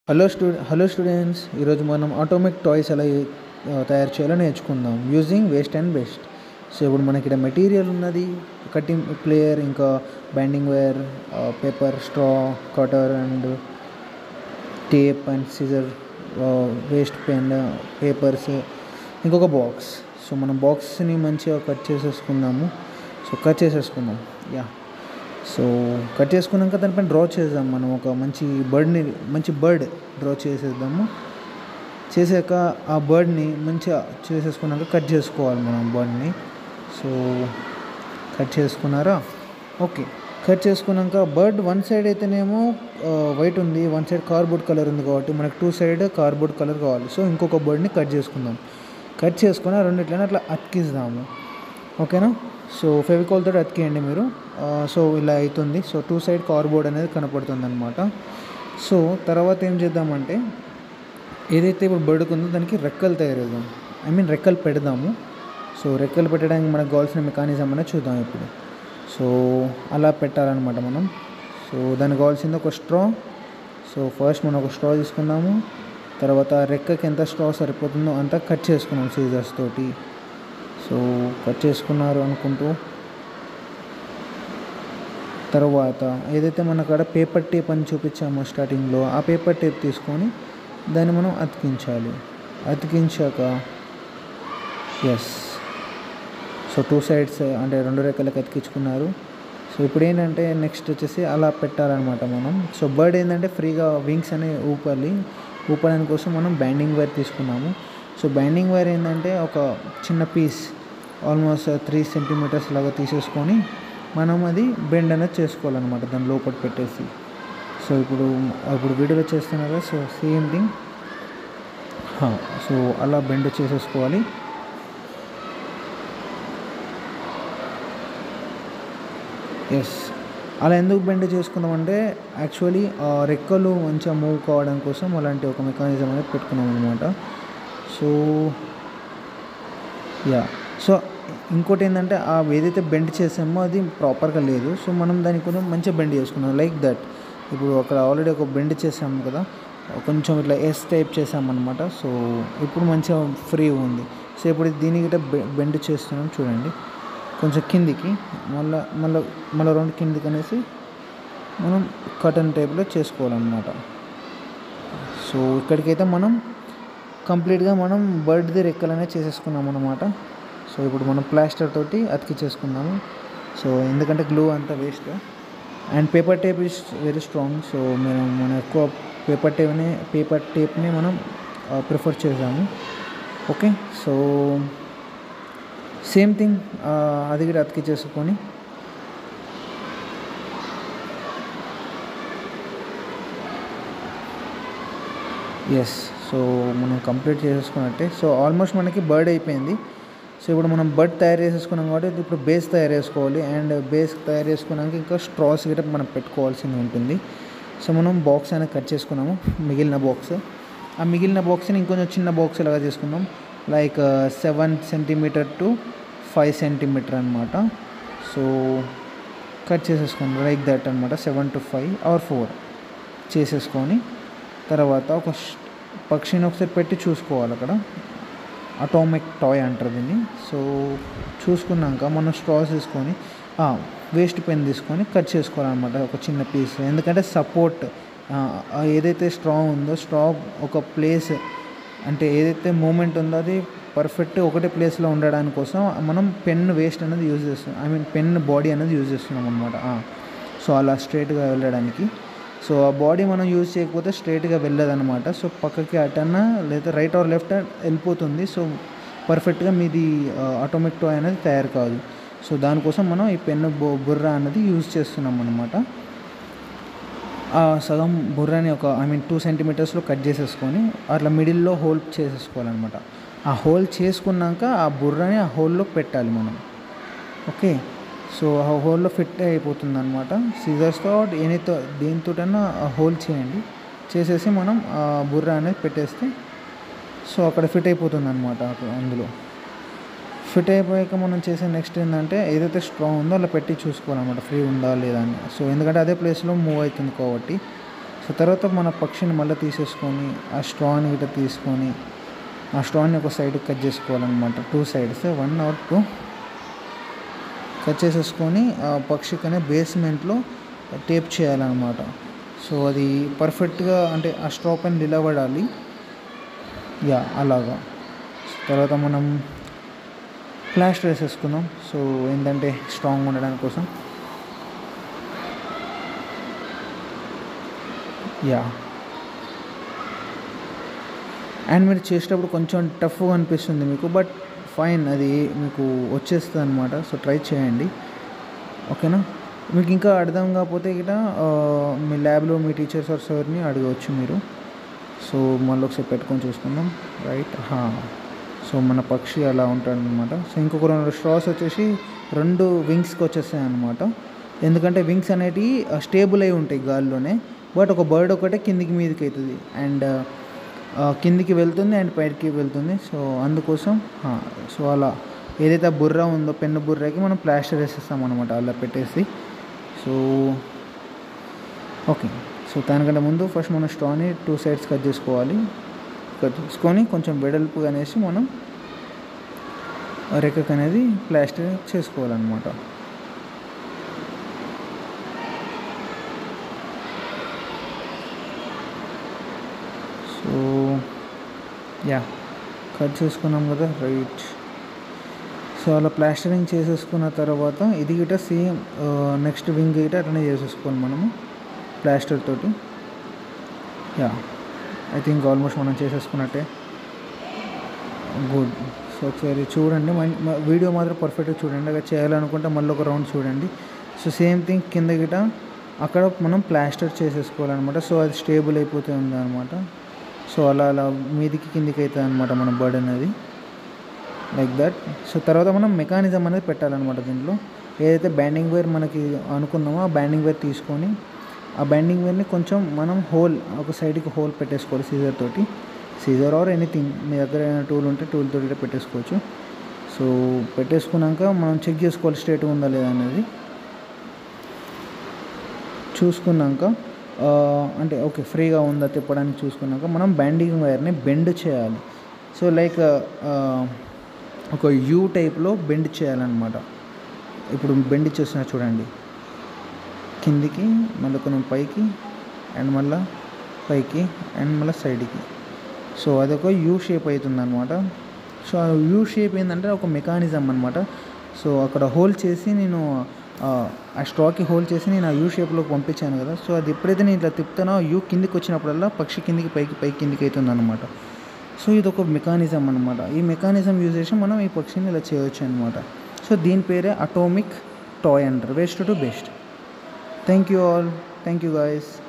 hello స్టూ hello students ఈరోజు మనం atomic toys ఎలా ఆ, తయారు చేయాలో నేర్చుకుందాం using waste and best so ఇప్పుడు మనకి ఇక్కడ మెటీరియల్ ఉన్నది కటింగ్ ప్లేయర్ ఇంకా binding wire paper straw cutter and tape and scissor waste pen papers ఇంకొక బాక్స్ సో మనం బాక్స్ని మంచిగా కట్ చేసేసుకుందాము సో కట్ చేసేసుకుందాం యా సో కట్ చేసుకున్నాక దానిపైన డ్రా చేద్దాం మనం ఒక మంచి బర్డ్ని మంచి బర్డ్ డ్రా చేసేద్దాము చేసాక ఆ బర్డ్ని మంచిగా చేసేసుకున్నాక కట్ చేసుకోవాలి మనం బర్డ్ని సో కట్ చేసుకున్నారా ఓకే కట్ చేసుకున్నాక బర్డ్ వన్ సైడ్ అయితేనేమో వైట్ ఉంది వన్ సైడ్ కార్బోర్డ్ కలర్ ఉంది కాబట్టి మనకు టూ సైడ్ కార్బోర్డ్ కలర్ కావాలి సో ఇంకొక బర్డ్ని కట్ చేసుకుందాం కట్ చేసుకుని ఆ రెండిట్లనే అట్లా అతికిస్తాము ఓకేనా సో ఫెవికాల్ తోటి అతికేయండి మీరు ఆ, సో ఇలా అవుతుంది సో టూ సైడ్ కార్బోర్డ్ అనేది కనపడుతుంది అనమాట సో తర్వాత ఏం చేద్దామంటే ఏదైతే ఇప్పుడు బర్డ్కి ఉందో దానికి రెక్కలు తయారు చేద్దాం ఐ మీన్ రెక్కలు పెడదాము సో రెక్కలు పెట్టడానికి మనకు కావాల్సిన మెకానిజం అనేది చూద్దాం ఇప్పుడు సో అలా పెట్టాలన్నమాట మనం సో దానికి కావాల్సింది ఒక స్ట్రా సో ఫస్ట్ మనం ఒక స్ట్రా తీసుకుందాము తర్వాత రెక్కకి ఎంత స్ట్రా సరిపోతుందో అంతా కట్ చేసుకున్నాం సీజర్స్ తోటి సో కట్ చేసుకున్నారు అనుకుంటూ తర్వాత ఏదైతే మన కాడ పేపర్ టేప్ అని చూపించామో స్టార్టింగ్లో ఆ పేపర్ టేప్ తీసుకొని దాన్ని మనం అతికించాలి అతికించాక ఎస్ సో టూ సైడ్స్ అంటే రెండు రెక్కలకు అతికించుకున్నారు సో ఇప్పుడు ఏంటంటే నెక్స్ట్ వచ్చేసి అలా పెట్టాలన్నమాట మనం సో బర్డ్ ఏంటంటే ఫ్రీగా వింగ్స్ అనేవి ఊపాలి ఊపడానికి కోసం మనం బైండింగ్ వైర్ తీసుకున్నాము సో బైండింగ్ వైర్ ఏంటంటే ఒక చిన్న పీస్ ఆల్మోస్ట్ త్రీ సెంటీమీటర్స్ లాగా తీసేసుకొని మనం అది బెండ్ అనేది చేసుకోవాలన్నమాట దాని లోపల పెట్టేసి సో ఇప్పుడు ఇప్పుడు వీడియోలో చేస్తున్నారు కదా సో సేమ్ థింగ్ సో అలా బెండ్ చేసేసుకోవాలి ఎస్ అలా ఎందుకు బెండ్ చేసుకున్నామంటే యాక్చువల్లీ ఆ రెక్కలు మంచిగా మూవ్ కావడం కోసం అలాంటి ఒక మెకానిజం అనేది పెట్టుకున్నాం అనమాట సో యా సో ఇంకోటి ఏంటంటే ఆ ఏదైతే బెండ్ చేసామో అది ప్రాపర్గా లేదు సో మనం దానికి కొంచెం మంచిగా బెండ్ చేసుకున్నాం లైక్ దట్ ఇప్పుడు అక్కడ ఆల్రెడీ ఒక బెండ్ చేసాము కదా కొంచెం ఇట్లా ఎస్ టైప్ చేసామన్నమాట సో ఇప్పుడు మంచిగా ఫ్రీ ఉంది సో ఇప్పుడు దీనికి గిట్ట బెండ్ చేస్తున్నాం చూడండి కొంచెం కిందికి మళ్ళీ మళ్ళీ మళ్ళీ రెండు కిందికి అనేసి మనం కటన్ టైప్లో చేసుకోవాలన్నమాట సో ఇక్కడికైతే మనం కంప్లీట్గా మనం బర్డ్ది రెక్కలనే చేసేసుకున్నాం అనమాట సో ఇప్పుడు మనం ప్లాస్టర్ తోటి అతికిచ్చేసుకున్నాము సో ఎందుకంటే గ్లూ అంతా waste and paper tape is very strong so మేము మన ఎక్కువ పేపర్ టేప్ని పేపర్ టేప్ని మనం ప్రిఫర్ చేసాము ఓకే సో సేమ్ థింగ్ అది కూడా అతికిచ్చేసుకొని ఎస్ సో మనం కంప్లీట్ చేసేసుకున్నట్టే సో ఆల్మోస్ట్ మనకి బర్డ్ అయిపోయింది సో ఇప్పుడు మనం బర్డ్ తయారు చేసేసుకున్నాం కాబట్టి ఇప్పుడు బేస్ తయారు చేసుకోవాలి అండ్ బేస్ తయారు చేసుకున్నాక ఇంకా స్ట్రాస్ గిట్ట మనం పెట్టుకోవాల్సింది ఉంటుంది సో మనం బాక్స్ అనేది కట్ చేసుకున్నాము మిగిలిన బాక్స్ ఆ మిగిలిన బాక్స్ని ఇంకొంచెం చిన్న బాక్స్ లాగా చేసుకుందాం like seven centimetre to five centimetre అనమాట సో కట్ చేసేసుకున్నాం లైక్ దట్ అనమాట seven to five or four చేసేసుకొని తర్వాత ఒక ష్- పక్షిని ఒకసారి పెట్టి చూసుకోవాలి అక్కడ అటామిక్ టాయ్ అంటారు దీన్ని సో చూసుకున్నాక మనం స్ట్రాస్ తీసుకొని వేస్ట్ పెన్ తీసుకొని కట్ చేసుకోవాలన్నమాట ఒక చిన్న పీస్ ఎందుకంటే సపోర్ట్ ఏదైతే స్ట్రా ఉందో స్ట్రా ఒక ప్లేస్ అంటే ఏదైతే మూమెంట్ ఉందో అది పర్ఫెక్ట్ ఒకటే ప్లేస్లో ఉండడానికి కోసం మనం పెన్ వేస్ట్ అనేది యూజ్ చేస్తున్నాం ఐ మీన్ పెన్ బాడీ అనేది యూజ్ చేస్తున్నాం అనమాట సో అలా స్ట్రైట్గా వెళ్ళడానికి సో ఆ బాడీ మనం యూజ్ చేయకపోతే స్ట్రైట్గా వెళ్ళదన్నమాట సో పక్కకి అటన్నా లేదా రైట్ ఆర్ లెఫ్ట్ వెళ్ళిపోతుంది సో పర్ఫెక్ట్గా మీది ఆటోమేటిక్ టాయ్ అనేది తయారు కాదు సో దానికోసం మనం ఈ పెన్ను బొ బుర్ర అనేది యూజ్ చేస్తున్నాం అనమాట ఆ సగం బుర్రని ఒక ఐ మీన్ టూ సెంటీమీటర్స్లో కట్ చేసేసుకొని అట్లా మిడిల్లో హోల్ చేసేసుకోవాలన్నమాట ఆ హోల్ చేసుకున్నాక ఆ బుర్రని ఆ హోల్లో పెట్టాలి మనం ఓకే సో ఆ హోల్లో ఫిట్ అయిపోతుంది అనమాట సీజర్స్తో ఏనితో దేనితోటైనా ఆ హోల్ చేయండి చేసేసి మనం ఆ బుర్ర అనేది పెట్టేస్తే సో అక్కడ ఫిట్ అయిపోతుంది అనమాట అందులో ఫిట్ అయిపోయాక మనం చేసే నెక్స్ట్ ఏంటంటే ఏదైతే స్ట్రాంగ్ ఉందో అలా పెట్టి చూసుకోవాలన్నమాట ఫ్రీ ఉందా లేదా అని సో ఎందుకంటే అదే ప్లేస్లో మూవ్ అవుతుంది కాబట్టి సో సో తర్వాత మన పక్షిని మళ్ళీ తీసేసుకొని ఆ స్ట్రాని ఇట్లా తీసుకొని ఆ స్ట్రాని ఒక సైడ్కి కట్ చేసుకోవాలన్నమాట two sides one or two cut చేసేసుకొని ఆ పక్షికనే బేస్మెంట్లో టేప్ చేయాలన్నమాట సో అది పర్ఫెక్ట్గా అంటే ఆ స్ట్రా పైన నిలబడాలి యా అలాగా తర్వాత మనం ప్లాస్టర్ వేసేసుకుందాం సో ఏంటంటే స్ట్రాంగ్ ఉండడానికి కోసం యా అండ్ మీరు చేసేటప్పుడు కొంచెం టఫ్గా అనిపిస్తుంది మీకు బట్ ఫైన్ అది మీకు వచ్చేస్తుంది అనమాట సో ట్రై చేయండి ఓకేనా మీకు ఇంకా అర్థం కాకపోతే ఇక మీ ల్యాబ్లో మీ టీచర్స్ ఆర్ సార్ని అడగవచ్చు మీరు సో మళ్ళీ ఒకసారి పెట్టుకొని చూసుకుందాం రైట్ సో మన పక్షి అలా ఉంటాడు అనమాట సో ఇంకొక రెండు స్ట్రాస్ వచ్చేసి రెండు వింగ్స్కి వచ్చేస్తాయి అనమాట ఎందుకంటే వింగ్స్ అనేటివి స్టేబుల్ అయి ఉంటాయి గాల్లోనే బట్ ఒక బర్డ్ ఒకటే కిందికి మీదకి అవుతుంది అండ్ కిందికి వెళ్తుంది అండ్ పైకి వెళ్తుంది సో అందుకోసం సో అలా ఏదైతే బుర్ర ఉందో పెన్ను బుర్రకి మనం ప్లాస్టర్ వేసేస్తాం అనమాట అలా పెట్టేసి సో ఓకే సో దానికంటే ముందు ఫస్ట్ మనం స్ట్రాని టూ సైడ్స్ కట్ చేసుకోవాలి కట్ చేసుకొని కొంచెం వెడల్పు అనేసి మనం రెక్కకు అనేది ప్లాస్టర్ చేసుకోవాలన్నమాట సో యా కట్ చేసుకున్నాం కదా రైట్ సో అలా ప్లాస్టరింగ్ చేసేసుకున్న తర్వాత ఇది గిట సేమ్ నెక్స్ట్ వింగ్ గిట అట్లనే చేసేసుకోవాలి మనము ప్లాస్టర్ తోటి యా ఐ థింక్ ఆల్మోస్ట్ మనం చేసేసుకున్నట్టే గుడ్ సో ఒకసారి చూడండి వీడియో మాత్రం పర్ఫెక్ట్గా చూడండి అక్కడ చేయాలనుకుంటే మళ్ళీ ఒక రౌండ్ చూడండి సో సేమ్ థింగ్ కింద గిట అక్కడ మనం ప్లాస్టర్ చేసేసుకోవాలన్నమాట సో అది స్టేబుల్ అయిపోతూ ఉంది అనమాట సో అలా అలా మీదికి కిందికి అవుతుంది అనమాట మన బర్డ్ అనేది లైక్ దట్ సో తర్వాత మనం మెకానిజం అనేది పెట్టాలన్నమాట దీంట్లో ఏదైతే బ్యాండింగ్ వైర్ మనకి అనుకున్నామో ఆ బ్యాండింగ్ వైర్ తీసుకొని ఆ బ్యాండింగ్ వైర్ని కొంచెం మనం హోల్ ఒక సైడ్కి హోల్ పెట్టేసుకోవాలి సీజర్ తోటి సీజర్ ఆర్ ఎనీథింగ్ మీ దగ్గర ఏమైనా టూల్ ఉంటే టూల్ తోటి పెట్టేసుకోవచ్చు సో పెట్టేసుకున్నాక మనం చెక్ చేసుకోవాలి స్ట్రేట్గా ఉందా లేదా అనేది చూసుకున్నాక అంటే ఓకే ఫ్రీగా ఉందా తిప్పడానికి చూసుకున్నాక మనం బ్యాండింగ్ వైర్ని బెండ్ చేయాలి సో లైక్ ఒక యూ టైప్లో బెండ్ చేయాలన్నమాట ఇప్పుడు బెండ్ చేస్తున్నా చూడండి కిందికి మళ్ళీ కొంచెం పైకి అండ్ మళ్ళీ పైకి అండ్ మళ్ళీ సైడ్కి సో అదొక యూ షేప్ అవుతుంది అనమాట సో ఆ యూ షేప్ ఏంటంటే ఒక మెకానిజం అనమాట సో అక్కడ హోల్ చేసి నేను ఆ స్ట్రాకి హోల్ చేసి నేను ఆ యూ షేప్లోకి పంపించాను కదా సో అది ఎప్పుడైతే నేను ఇట్లా తిప్పుతానో యూ కిందికి వచ్చినప్పుడల్లా పక్షి కిందికి పైకి పైకి కిందికి అవుతుంది అనమాట సో ఇది ఒక మెకానిజం అనమాట ఈ మెకానిజం యూజ్ చేసి మనం ఈ పక్షిని ఇలా చేయవచ్చు అనమాట సో దీని పేరే అటోమిక్ టాయ్ అంటారు best to best thank you all thank you guys